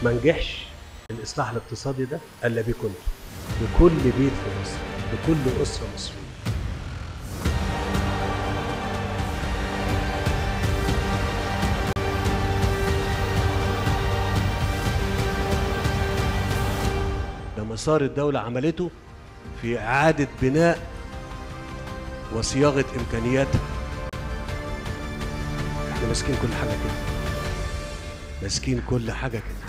ما نجحش الاصلاح الاقتصادي ده الا بيكم انتوا بكل بيت في مصر بكل اسره مصريه ده مسار الدولة عملته في إعادة بناء وصياغة إمكانياتها احنا ماسكين كل حاجة كده ماسكين كل حاجة كده